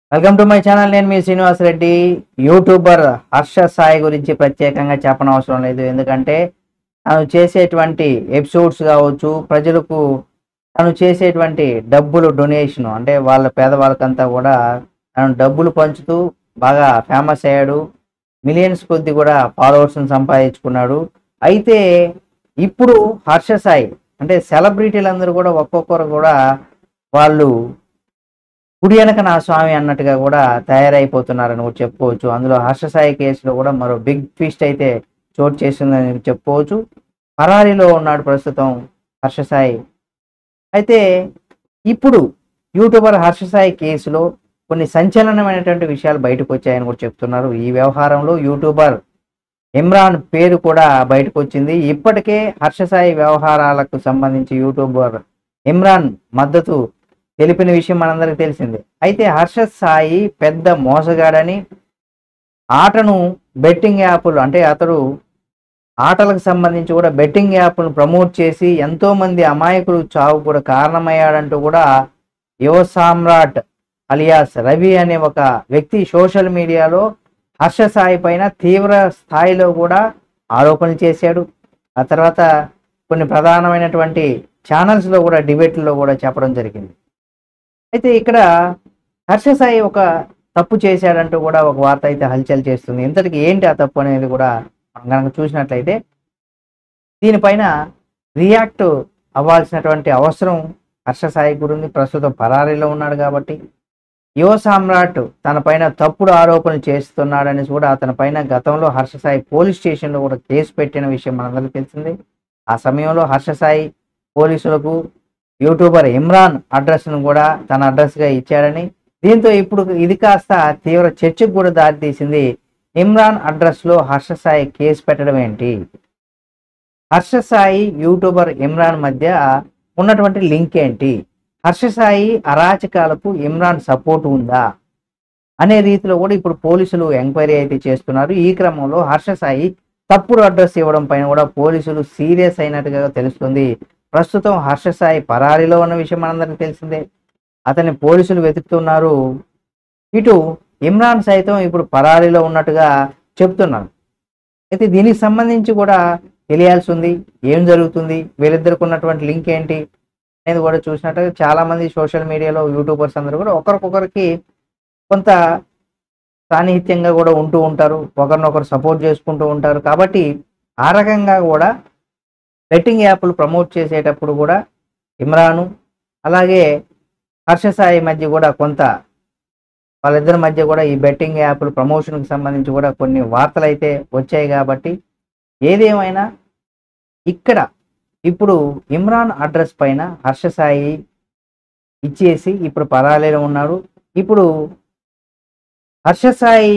welcome to my channel నేను మీ Srinivas Reddy YouTuber Harsha Sai గురించి ప్రత్యేకంగా చెప్పనవసరం లేదు ఎందుకంటే తను చేసేటువంటి ఎపిసోడ్స్ కావచ్చు ప్రజలకు తను చేసేటువంటి డబ్బులు డొనేషన్ అంటే వాళ్ళ పేదవాళ్ళకంతా కూడా తను డబ్బులు పంచుతూ బాగా ఫేమస్ అయ్యాడు మిలియన్స్ కొద్ది కూడా ఫాలోవర్స్ని సంపాదించుకున్నాడు అయితే ఇప్పుడు హర్ష సాయి అంటే సెలబ్రిటీలందరూ కూడా ఒక్కొక్కరు కూడా వాళ్ళు కుడి వెనక నా స్వామి అన్నట్టుగా కూడా తయారైపోతున్నారని కూడా చెప్పుకోవచ్చు అందులో హర్షసాయి కేసులో కూడా మరో బిగ్ ట్విస్ట్ అయితే చోటు చేసిందని చెప్పుకోవచ్చు పరారీలో ఉన్నాడు ప్రస్తుతం హర్షసాయి అయితే ఇప్పుడు యూట్యూబర్ హర్షసాయి కేసులో కొన్ని సంచలనమైనటువంటి విషయాలు బయటకు వచ్చాయని కూడా చెప్తున్నారు ఈ వ్యవహారంలో యూట్యూబర్ ఇమ్రాన్ పేరు కూడా బయటకు వచ్చింది ఇప్పటికే హర్షసాయి వ్యవహారాలకు సంబంధించి యూట్యూబర్ ఇమ్రాన్ మద్దతు తెలిపిన విషయం మనందరికీ తెలిసిందే అయితే హర్షద్ సాయి పెద్ద మోసగాడని ఆటను బెట్టింగ్ యాప్లు అంటే అతడు ఆటలకు సంబంధించి కూడా బెట్టింగ్ యాప్ను ప్రమోట్ చేసి ఎంతో మంది అమాయకులు చావు కూడా కారణమయ్యాడంటూ కూడా యువ సామ్రాట్ అలియాస్ రవి అనే ఒక వ్యక్తి సోషల్ మీడియాలో హర్ష సాయి పైన తీవ్ర స్థాయిలో కూడా ఆరోపణలు చేశాడు ఆ తర్వాత కొన్ని ప్రధానమైనటువంటి ఛానల్స్లో కూడా డిబేట్లో కూడా చెప్పడం జరిగింది అయితే ఇక్కడ హర్ష సాయి ఒక తప్పు చేశాడంటూ కూడా ఒక వార్త అయితే హల్చల్ చేస్తుంది ఇంతటికి ఏంటి ఆ తప్పు అనేది కూడా మనం కనుక చూసినట్లయితే దీనిపైన రియాక్ట్ అవ్వాల్సినటువంటి అవసరం హర్ష సాయి గురించి ప్రస్తుతం పరారీలో ఉన్నాడు కాబట్టి యువ సామ్రాట్ తన పైన తప్పుడు ఆరోపణలు చేస్తున్నాడని కూడా అతని పైన గతంలో హర్ష సాయి పోలీస్ స్టేషన్లో కూడా కేసు పెట్టిన విషయం మనందరికీ తెలిసిందే ఆ సమయంలో హర్ష సాయి పోలీసులకు యూట్యూబర్ ఇమ్రాన్ అడ్రస్ను కూడా తన అడ్రస్గా ఇచ్చాడని దీంతో ఇప్పుడు ఇది కాస్త తీవ్ర చర్చకు కూడా దారితీసింది ఇమ్రాన్ అడ్రస్లో హర్ష సాయి కేసు పెట్టడం ఏంటి హర్ష సాయి యూట్యూబర్ ఇమ్రాన్ మధ్య ఉన్నటువంటి లింక్ ఏంటి హర్ష సాయి అరాచకాలకు ఇమ్రాన్ సపోర్ట్ ఉందా అనే రీతిలో కూడా ఇప్పుడు పోలీసులు ఎంక్వైరీ అయితే చేస్తున్నారు ఈ క్రమంలో హర్ష సాయి తప్పుడు అడ్రస్ ఇవ్వడం పైన కూడా పోలీసులు సీరియస్ అయినట్టుగా తెలుస్తుంది ప్రస్తుతం హర్ష సాయి పరారీలో ఉన్న విషయం మనందరికీ తెలిసిందే అతన్ని పోలీసులు వెతుకుతున్నారు ఇటు ఇమ్రాన్ సైతం ఇప్పుడు పరారీలో ఉన్నట్టుగా చెప్తున్నారు అయితే దీనికి సంబంధించి కూడా తెలియాల్సి ఉంది ఏం జరుగుతుంది వీళ్ళిద్దరికి ఉన్నటువంటి లింక్ ఏంటి అనేది కూడా చూసినట్టుగా చాలా మంది సోషల్ మీడియాలో యూట్యూబర్స్ అందరూ కూడా ఒకరికొకరికి కొంత సాన్నిహిత్యంగా కూడా ఉంటూ ఉంటారు ఒకరినొకరు సపోర్ట్ చేసుకుంటూ ఉంటారు కాబట్టి ఆ రకంగా కూడా బెట్టింగ్ యాప్లు ప్రమోట్ చేసేటప్పుడు కూడా ఇమ్రాను అలాగే హర్షసాయి మధ్య కూడా కొంత వాళ్ళిద్దరి మధ్య కూడా ఈ బెట్టింగ్ యాప్లు ప్రమోషన్కి సంబంధించి కూడా కొన్ని వార్తలు అయితే వచ్చాయి కాబట్టి ఏదేమైనా ఇక్కడ ఇప్పుడు ఇమ్రాన్ అడ్రస్ పైన హర్షసాయి ఇచ్చేసి ఇప్పుడు పరాలేలో ఉన్నాడు ఇప్పుడు హర్షసాయి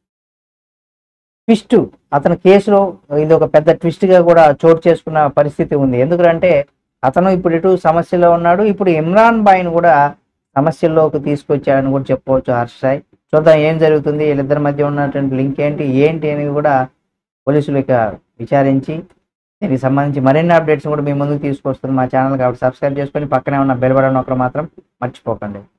ట్విస్ట్ అతని కేసులో ఇది ఒక పెద్ద ట్విస్ట్ గా కూడా చోటు చేసుకున్న పరిస్థితి ఉంది ఎందుకంటే అతను ఇప్పుడు ఇటు సమస్యలో ఉన్నాడు ఇప్పుడు ఇమ్రాన్ బాయ్ని కూడా సమస్యల్లోకి తీసుకొచ్చాడని కూడా చెప్పుకోవచ్చు హర్షసాయి చూద్దాం ఏం జరుగుతుంది వీళ్ళిద్దరి మధ్య ఉన్నటువంటి లింక్ ఏంటి ఏంటి అనేది కూడా పోలీసులు ఇక విచారించి దీనికి సంబంధించి మరిన్ని అప్డేట్స్ కూడా మీ ముందుకు తీసుకొస్తుంది మా ఛానల్ కాబట్టి సబ్స్క్రైబ్ చేసుకొని పక్కనే ఉన్న బెల్ బటన్ ఒకరు మాత్రం మర్చిపోకండి